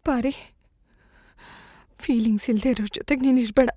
ಪಾರಿ feelings ಇಲ್ಲದೆ ಇರೋ ಜೊತೆಗೆ ನೀನು ಇರಬೇಡ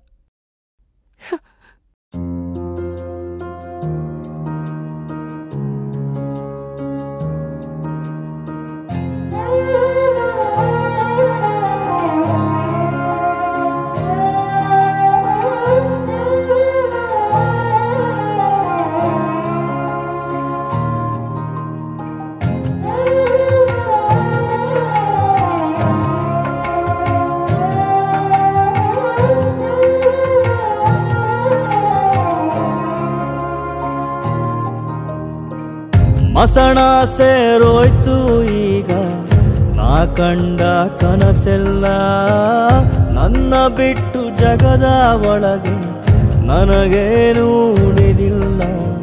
ಮಸಣ ಸೇರೋಯ್ತು ಈಗ ನಾ ಕಂಡ ಕನಸೆಲ್ಲ ನನ್ನ ಬಿಟ್ಟು ಜಗದ ಒಳಗೆ ನನಗೇನು ಉಳಿದಿಲ್ಲ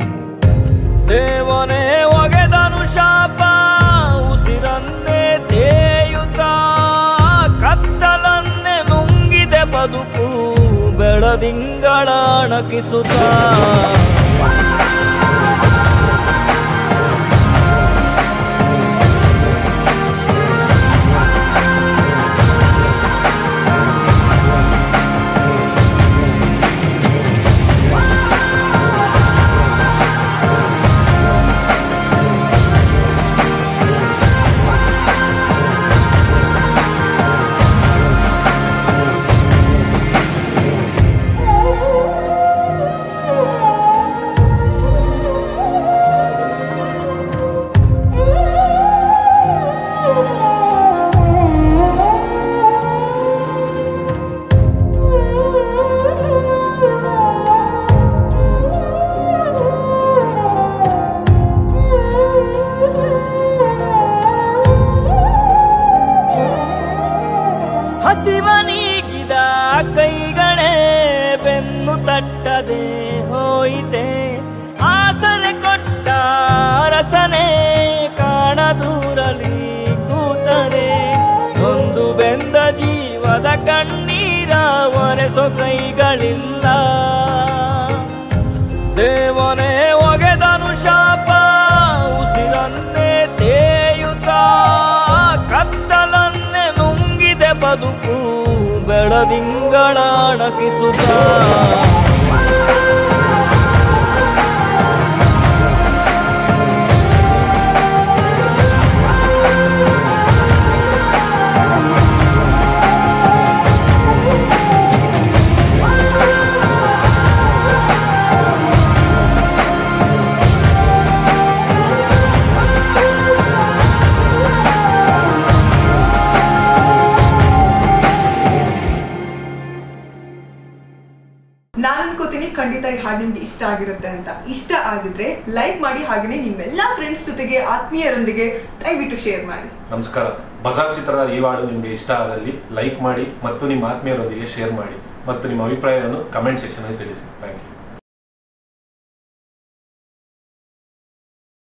ದೇವನೇ ಒಗೆದನು ಶಾಪ ಉಸಿರನ್ನೇ ತೇಯುತ್ತ ಕತ್ತಲನ್ನೇ ನುಂಗಿದೆ ಬದುಕು ಬೆಳದಿಂಗಳ ಅಣಕಿಸುತ್ತ ಹಸಿವ ನೀಗಿದ ಕೈಗಳೇ ಬೆನ್ನು ತಟ್ಟದೆ ಹೋಯಿತೆ ಆಸರೆ ಕೊಟ್ಟ ರಸನೆ ಕಾಣದೂರಲಿ ಕೂತರೆ ಒಂದು ಬೆಂದ ಜೀವದ ಕಣ್ಣೀರ ಒರೆಸೋ ಕೈಗಳಿಲ್ಲ ದೇವನೇ ಒಗೆದನು ಶಾಪ ಉಸಿರನ್ನೇ ತೇಯುತ್ತ ಕತ್ತಲನ್ನೇ ನುಂಗಿದೆ ಬದುಕು ಬೆಳದಿಂಗಳ ಅಣಕಿಸುತ್ತ ನಾನು ಅನ್ಕೋತೀನಿ ಖಂಡಿತ ಈ ಹಾಡು ನಿಮ್ಗೆ ಇಷ್ಟ ಆಗಿರುತ್ತೆ ಅಂತ ಇಷ್ಟ ಆಗಿದ್ರೆ ಲೈಕ್ ಮಾಡಿ ಹಾಗೆಯೇ ನಿಮ್ಮೆಲ್ಲ ಫ್ರೆಂಡ್ಸ್ ಜೊತೆಗೆ ಆತ್ಮೀಯರೊಂದಿಗೆ ದಯವಿಟ್ಟು ಶೇರ್ ಮಾಡಿ ನಮಸ್ಕಾರ ಬಜಾರ್ ಚಿತ್ರದ ಈ ಹಾಡು ನಿಮಗೆ ಇಷ್ಟ ಆದಲ್ಲಿ ಲೈಕ್ ಮಾಡಿ ಮತ್ತು ನಿಮ್ಮ ಆತ್ಮೀಯರೊಂದಿಗೆ ಶೇರ್ ಮಾಡಿ ಮತ್ತು ನಿಮ್ಮ ಅಭಿಪ್ರಾಯವನ್ನು ಕಮೆಂಟ್ ಸೆಕ್ಷನಲ್ಲಿ ತಿಳಿಸಿ ಥ್ಯಾಂಕ್ ಯು